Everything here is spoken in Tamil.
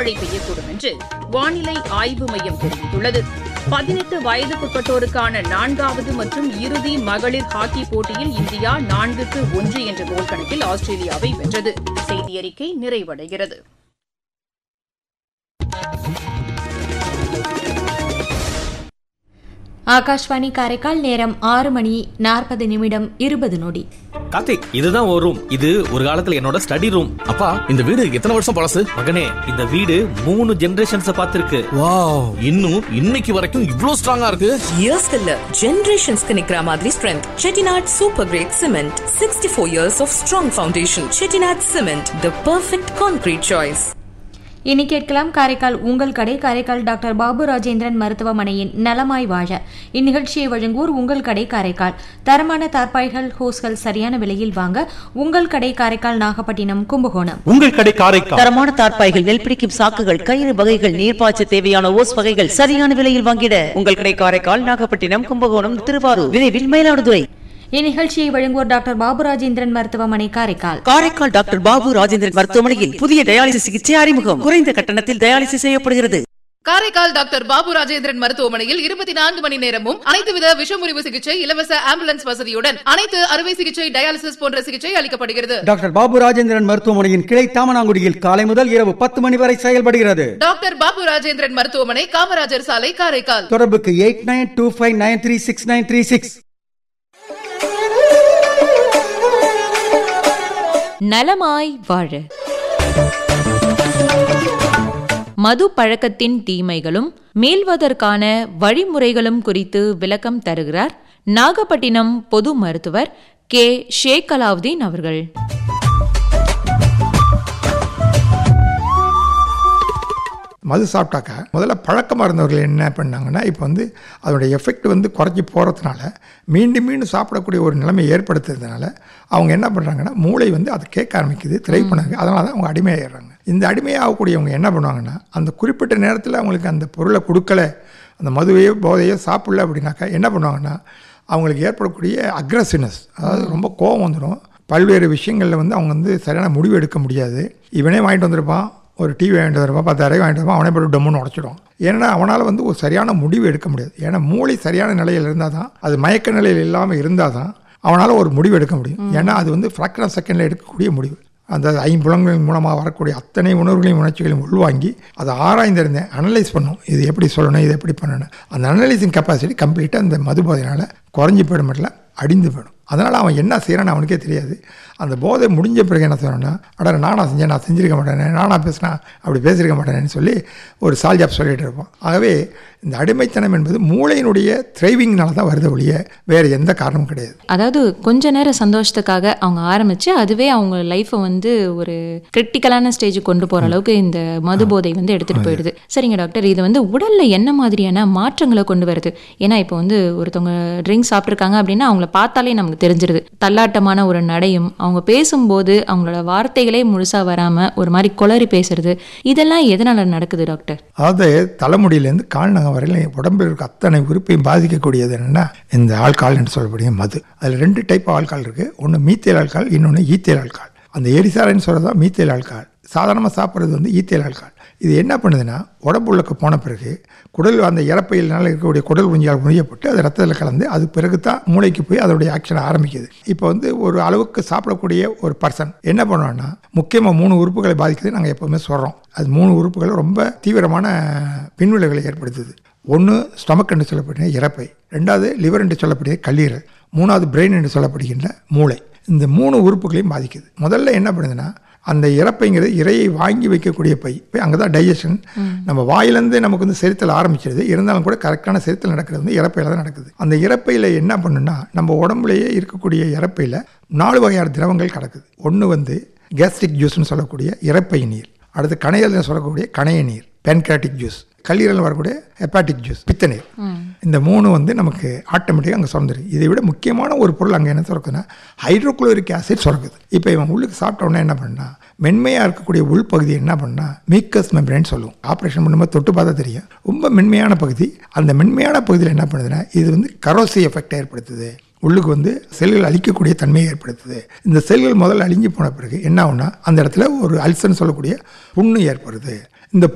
கனமழை பெய்யக்கூடும் என்று வானிலை ஆய்வு மையம் தெரிவித்துள்ளது பதினெட்டு வயதுக்குட்பட்டோருக்கான நான்காவது மற்றும் இறுதி மகளிர் ஹாக்கி போட்டியில் இந்தியா நான்குக்கு ஒன்று என்ற கோல் கணக்கில் ஆஸ்திரேலியாவை வென்றது செய்தியறிக்கை நிறைவடைகிறது ஆகாஷ்வாணி காரைக்கால் நேரம் ஆறு மணி நாற்பது நிமிடம் இருபது நொடி கார்த்திக் இதுதான் ஒரு ரூம் இது ஒரு காலத்துல என்னோட ஸ்டடி ரூம் அப்பா இந்த வீடு எத்தனை வருஷம் பழசு மகனே இந்த வீடு மூணு ஜெனரேஷன்ஸ் பார்த்திருக்கு வாவ் இன்னும் இன்னைக்கு வரைக்கும் இவ்ளோ ஸ்ட்ராங்கா இருக்கு இயர்ஸ்க்கு இல்ல ஜெனரேஷன்ஸ்க்கு நிக்கிற மாதிரி strength Chettinad super grade cement sixty four years of strong foundation Chettinad cement the perfect concrete choice இனி கேட்கலாம் காரைக்கால் உங்கள் கடை காரைக்கால் டாக்டர் பாபு ராஜேந்திரன் மருத்துவமனையின் நலமாய் வாழ இந்நிகழ்ச்சியை வழங்குவோர் உங்கள் கடை காரைக்கால் தரமான தார்பாய்கள் ஹோஸ்கள் சரியான விலையில் வாங்க உங்கள் கடை காரைக்கால் நாகப்பட்டினம் கும்பகோணம் உங்கள் கடை காரைக்கால் தரமான தார்ப்பாய்கள் நெல் பிடிக்கும் சாக்குகள் கயிறு வகைகள் நீர்ப்பாய்ச்ச தேவையான ஓஸ் வகைகள் சரியான விலையில் வாங்கிட உங்கள் கடை காரைக்கால் நாகப்பட்டினம் கும்பகோணம் திருவாரூர் விரைவில் மயிலாடுதுறை இந்நிகழ்ச்சியை வழங்குவோர் டாக்டர் பாபு ராஜேந்திரன் மருத்துவமனை காரைக்கால் காரைக்கால் டாக்டர் பாபு ராஜேந்திரன் மருத்துவமனையில் புதிய டயாலிசிஸ் சிகிச்சை அறிமுகம் குறைந்த கட்டணத்தில் டயாலிசிஸ் செய்யப்படுகிறது காரைக்கால் டாக்டர் பாபு ராஜேந்திரன் மருத்துவமனையில் இருபத்தி நான்கு மணி நேரமும் அனைத்து வித விஷமுறிவு சிகிச்சை இலவச ஆம்புலன்ஸ் வசதியுடன் அனைத்து அறுவை சிகிச்சை டயாலிசிஸ் போன்ற சிகிச்சை அளிக்கப்படுகிறது டாக்டர் பாபு ராஜேந்திரன் மருத்துவமனையின் கிளை தாமனாங்குடியில் காலை முதல் இரவு பத்து மணி வரை செயல்படுகிறது டாக்டர் பாபு ராஜேந்திரன் மருத்துவமனை காமராஜர் சாலை காரைக்கால் தொடர்புக்கு eight nine two five nine three six nine three six நலமாய் வாழ மது பழக்கத்தின் தீமைகளும் மீள்வதற்கான வழிமுறைகளும் குறித்து விளக்கம் தருகிறார் நாகப்பட்டினம் பொது மருத்துவர் கே ஷேக் அலாவுதீன் அவர்கள் மது சாப்பிட்டாக்கா முதல்ல பழக்கமாக இருந்தவர்கள் என்ன பண்ணாங்கன்னா இப்போ வந்து அதோடைய எஃபெக்ட் வந்து குறைஞ்சி போகிறதுனால மீண்டும் மீண்டும் சாப்பிடக்கூடிய ஒரு நிலைமை ஏற்படுத்துறதுனால அவங்க என்ன பண்ணுறாங்கன்னா மூளை வந்து அதை கேட்க ஆரம்பிக்குது திரை பண்ணாங்க அதனால தான் அவங்க அடிமையாயிடுறாங்க இந்த அடிமையாகக்கூடியவங்க என்ன பண்ணுவாங்கன்னா அந்த குறிப்பிட்ட நேரத்தில் அவங்களுக்கு அந்த பொருளை கொடுக்கல அந்த மதுவையோ போதையோ சாப்பிடல அப்படின்னாக்கா என்ன பண்ணுவாங்கன்னா அவங்களுக்கு ஏற்படக்கூடிய அக்ரஸிவ்னஸ் அதாவது ரொம்ப கோபம் வந்துடும் பல்வேறு விஷயங்களில் வந்து அவங்க வந்து சரியான முடிவு எடுக்க முடியாது இவனே வாங்கிட்டு வந்திருப்பான் ஒரு டிவி வாங்கிட்டு வருவான் பத்தாயிரம் வாங்கிட்டு வருவான் அவனே போட்டு டம்முன்னு உடச்சிடும் ஏன்னா அவனால் வந்து ஒரு சரியான முடிவு எடுக்க முடியாது ஏன்னா மூளை சரியான நிலையில் இருந்தால் தான் அது மயக்க நிலையில் இல்லாமல் இருந்தால் தான் அவனால் ஒரு முடிவு எடுக்க முடியும் ஏன்னா அது வந்து ஃப்ராக்ஷன் ஆஃப் செகண்டில் எடுக்கக்கூடிய முடிவு அந்த ஐம்புலங்களின் மூலமாக வரக்கூடிய அத்தனை உணர்வுகளையும் உணர்ச்சிகளையும் உள்வாங்கி அதை ஆராய்ந்திருந்தேன் அனலைஸ் பண்ணும் இது எப்படி சொல்லணும் இது எப்படி பண்ணணும் அந்த அனலைசிங் கெப்பாசிட்டி கம்ப்ளீட்டாக அந்த மது போதையினால் குறைஞ்சி போயிடும் மட்டும் அடிந்து போயிடும் அதனால் அவன் என்ன செய்கிறான்னு அவனுக்கே தெரியாது அந்த போதை முடிஞ்ச பிறகு என்ன செய்யணும்னா அட நானா செஞ்சேன் நான் செஞ்சிருக்க மாட்டேனே நானா பேசினா அப்படி பேசியிருக்க மாட்டேனேன்னு சொல்லி ஒரு சால்ஜாப் சொல்லிட்டு இருப்போம் ஆகவே இந்த அடிமைத்தனம் என்பது மூளையினுடைய த்ரைவிங்னால தான் வருது ஒழிய வேறு எந்த காரணமும் கிடையாது அதாவது கொஞ்ச நேரம் சந்தோஷத்துக்காக அவங்க ஆரம்பிச்சு அதுவே அவங்க லைஃப்பை வந்து ஒரு கிரிட்டிக்கலான ஸ்டேஜ் கொண்டு போற அளவுக்கு இந்த மது போதை வந்து எடுத்துட்டு போயிடுது சரிங்க டாக்டர் இது வந்து உடல்ல என்ன மாதிரியான மாற்றங்களை கொண்டு வருது ஏன்னா இப்போ வந்து ஒருத்தவங்க ட்ரிங்க் சாப்பிட்ருக்காங்க அப்படின்னா அவங்கள பார்த்தாலே நமக்கு தெரிஞ்சிருது தள்ளாட்டமான ஒரு நடையும் அவங்க பேசும்போது அவங்களோட வார்த்தைகளே முழுசா வராம ஒரு மாதிரி குளறி பேசுறது இதெல்லாம் எதனால நடக்குது டாக்டர் அதாவது தலைமுடியிலேருந்து கால்நகம் வரையிலும் உடம்பில் இருக்க அத்தனை உறுப்பையும் பாதிக்கக்கூடியது என்னென்னா இந்த ஆல்கால் என்று சொல்லக்கூடிய மது அதில் ரெண்டு டைப் ஆல்கால் இருக்குது ஒன்று மீத்தேல் ஆல்கால் இன்னொன்று ஈத்தேல் ஆல்கால் அந்த எரிசாலைன்னு சொல்கிறது தான் மீத்தேல் ஆல்கால் சாதாரணமாக சாப்பிட்றது வந்து ஈத்தேல் ஆல்கால் இது என்ன பண்ணுதுன்னா உடம்புள்ளுக்கு போன பிறகு குடல் அந்த இறப்பையினால் இருக்கக்கூடிய குடல் உறிஞ்சியால் உறியப்பட்டு அது ரத்தத்தில் கலந்து அது பிறகு தான் மூளைக்கு போய் அதோடைய ஆக்ஷன் ஆரம்பிக்குது இப்போ வந்து ஒரு அளவுக்கு சாப்பிடக்கூடிய ஒரு பர்சன் என்ன பண்ணுவான்னா முக்கியமாக மூணு உறுப்புகளை பாதிக்குது நாங்கள் எப்போவுமே சொல்கிறோம் அது மூணு உறுப்புகள் ரொம்ப தீவிரமான பின்விளைவுகளை ஏற்படுத்துது ஒன்று ஸ்டமக் என்று சொல்லப்படுகிற இறப்பை ரெண்டாவது லிவர் என்று சொல்லப்படுகிற கல்லீரல் மூணாவது பிரெயின் என்று சொல்லப்படுகின்ற மூளை இந்த மூணு உறுப்புகளையும் பாதிக்குது முதல்ல என்ன பண்ணுதுன்னா அந்த இறப்பைங்கிறது இறையை வாங்கி வைக்கக்கூடிய பை இப்போ அங்கே தான் டைஜஷன் நம்ம வாயிலேருந்து நமக்கு வந்து செரித்தல் ஆரம்பிச்சிருது இருந்தாலும் கூட கரெக்டான செரித்தல் நடக்கிறது வந்து இறப்பையில் தான் நடக்குது அந்த இறப்பையில் என்ன பண்ணுன்னா நம்ம உடம்புலையே இருக்கக்கூடிய இறப்பையில் நாலு வகையான திரவங்கள் கிடக்குது ஒன்று வந்து கேஸ்ட்ரிக் ஜூஸ்னு சொல்லக்கூடிய இறப்பை நீர் அடுத்து கணையல்னு சொல்லக்கூடிய கணைய நீர் பென்கிராட்டிக் ஜூஸ் கல்லீரல் வரக்கூடிய ஹெப்பாட்டிக் ஜூஸ் பித்த நீர் இந்த மூணு வந்து நமக்கு ஆட்டோமேட்டிக்காக அங்கே சுரந்துரு இதை விட முக்கியமான ஒரு பொருள் அங்கே என்ன சுரக்குதுன்னா ஹைட்ரோக்ளோரிக் ஆசிட் சுரக்குது இப்போ இவன் உள்ளுக்கு சாப்பிட்ட உடனே என்ன பண்ணா மென்மையாக இருக்கக்கூடிய உள்பகுதி என்ன பண்ணா மீக்கஸ் மெம்பரேன்னு சொல்லுவோம் ஆப்ரேஷன் பண்ணும்போது தொட்டு பார்த்தா தெரியும் ரொம்ப மென்மையான பகுதி அந்த மென்மையான பகுதியில் என்ன பண்ணுதுன்னா இது வந்து கரோசி எஃபெக்ட் ஏற்படுத்துது உள்ளுக்கு வந்து செல்கள் அழிக்கக்கூடிய தன்மையை ஏற்படுத்துது இந்த செல்கள் முதல்ல அழிஞ்சு போன பிறகு என்ன ஆகும்னா அந்த இடத்துல ஒரு அல்சர்னு சொல்லக்கூடிய புண்ணு ஏற்படுது